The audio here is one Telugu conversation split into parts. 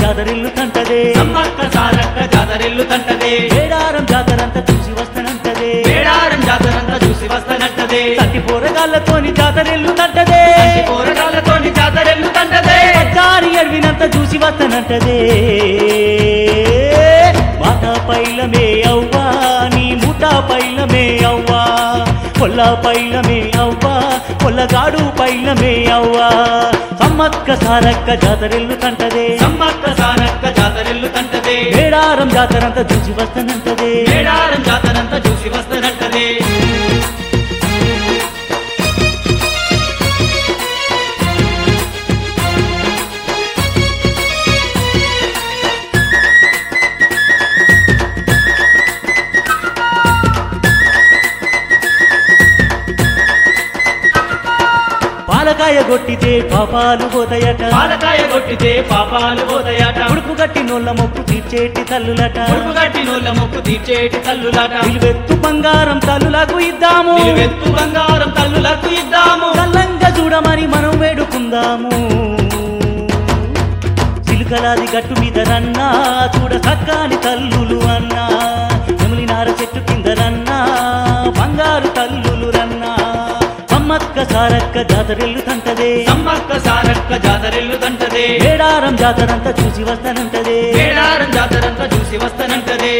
జాతరిల్లు తంటదే సమ్మక్క సారక్క జాతరెల్లు తంటదే మేడారం జాతరంతా చూసి వస్తానంటదే మేడారం జాతరంతా చూసి వస్తానంటదే సతి పోరగాళ్ళతోని జాతరిల్లు తంటదే పోరగాళ్ళతోని జాతరెల్లు తంటదే పచ్చారి అడవినంత చూసి వస్తానంటదే మాట పైలమే అవ్వా నీ ముఠ పైలమే అవ్వా కొల్ల పైలమే అవ్వా కొల్లగాడు పైలమే అవ్వా సమ్మక్క సారక్క జాతరిల్లు తంటదే సమ్మక్క సారక్క జాతరెల్లు తంటదే మేడారం జాతరంతా చూసి వస్తానంటదే మేడారం జాతరంతా చూసి వస్తానంటదే పాలకాయ కొట్టితే పాపాలు పోతాయట పాలకాయ కొట్టితే పాపాలు పోతాయట ఉడుపు గట్టి నోళ్ళ మొక్కు తీర్చేటి తల్లులట పొడుపు గట్టి నోళ్ళ మొక్కు తీర్చేటి తల్లులాట నిలువెత్తు బంగారం తల్లులకు ఇద్దాము నిలువెత్తు బంగారం తల్లులకు ఇద్దాము చల్లంగా చూడమని మనం వేడుకుందాము చిలుకలాది గట్టు మీద రన్నా చూడ చక్కని తల్లులు అన్నా ఎములినార చెట్టు కింద రన్నా బంగారు తల్లులు రన్నా సమ్మక్క సారక్క జాతరెల్లు తంటదే సమ్మక్క సారక్క జాతరెల్లు తంటదే మేడారం జాతరంతా చూసి వస్తానంటదే మేడారం జాతరంతా చూసి వస్తానంటదే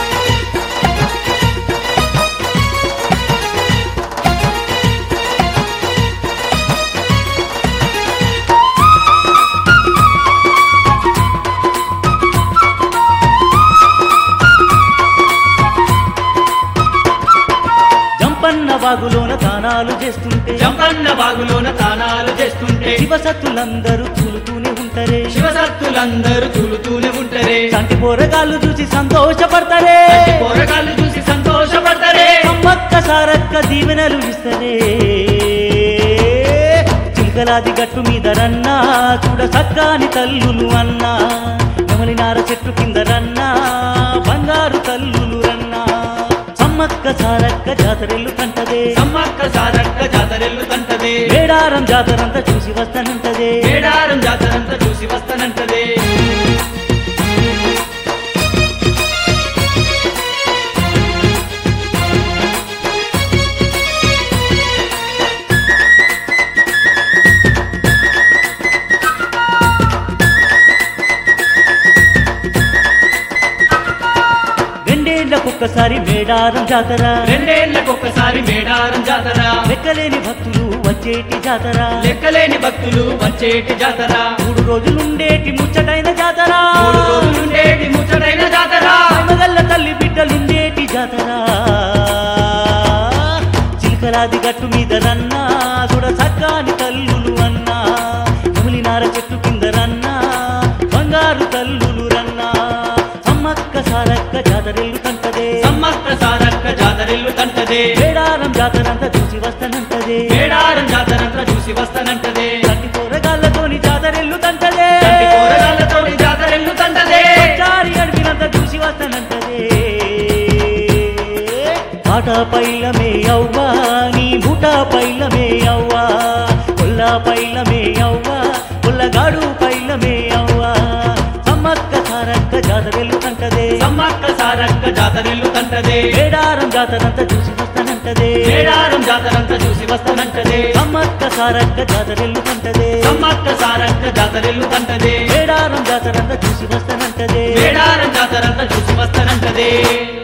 జంపన్న వాగులోన దానాలు చేస్తుంటే జంపన్న బాగులోన తానాలు చేస్తుంటే శివసత్తులందరూ చూలుతూనే ఉంటారే శివసత్తులందరూ తూలుతూనే ఉంటారే చంటి పోరగాళ్ళు చూసి సంతోషపడతారే పోరగాళ్ళు చూసి సంతోషపడతారే సమ్మక్క సారక్క దీవెనలు ఇస్తరే చిలకలాది గట్టు మీద రన్నా చూడ సక్కాని తల్లులు అన్నా నెమలినార చెట్టు కింద రన్నా బంగారు తల్లులు రన్నా సమ్మక్క సారక్క జాతరెల్లు కంటదే సమ్మక్క సారక్క జాతరెల్లు తంటదే మేడారం జాతరంతా చూసి వస్తానంటదే మేడారం జాతరంతా చూసి వస్తానంటదే రెండేళ్లకొక్కసారి మేడారం జాతర రెండేళ్లకొక్కసారి మేడారం జాతర లెక్కలేని భక్తులు వచ్చేటి జాతర లెక్కలేని భక్తులు వచ్చేటి జాతర మూడు రోజులుండేటి ముచ్చటైన జాతర మూడు రోజులుండేటి ముచ్చటైన జాతర మగల్ల తల్లి బిడ్డలుండేటి జాతర చిలకలాది గట్టు మీద రన్నా చూడ సక్కాని తల్లులు అన్నా ములినార చెట్టు కింద రన్నా బంగారు తల్లులు రన్నా సమ్మక్క సారక్క జాతరెల్లు కంటదే సమ్మక్క సారక్క జాతరెల్లు తంటదే మేడారం జాతరంతా చూసి వస్తానంటదే మేడారం జాతరంతా చూసి వస్తానంటదే కంటి కూరగాళ్ళతోని జాతరెల్లు తంటదే తండ్రి కూరగాళ్ళతోని జాతరెల్లు తంటదే చారి అడిగినంత చూసి వస్తానంటదే ఆట పైలమే అవ్వా నీ బుట పైలమే అవ్వా కొల్ల పైలమే అవ్వా కొల్లగాడు పైలమే అవ్వా సమ్మక్క సారక్క జాతరెల్లు కంటదే సమ్మక్క సారక్క జాతరెల్లు తంటదే మేడారం జాతరంతా చూసి వస్తానంటదే మేడారం జాతరంతా చూసి వస్తానంటదే సమ్మక్క సారక్క జాతరెల్లు కంటదే సమ్మక్క సారక్క జాతరెల్లు తంటదే మేడారం జాతరంతా చూసి వస్తానంటదే మేడారం జాతరంతా చూసి వస్తానంటదే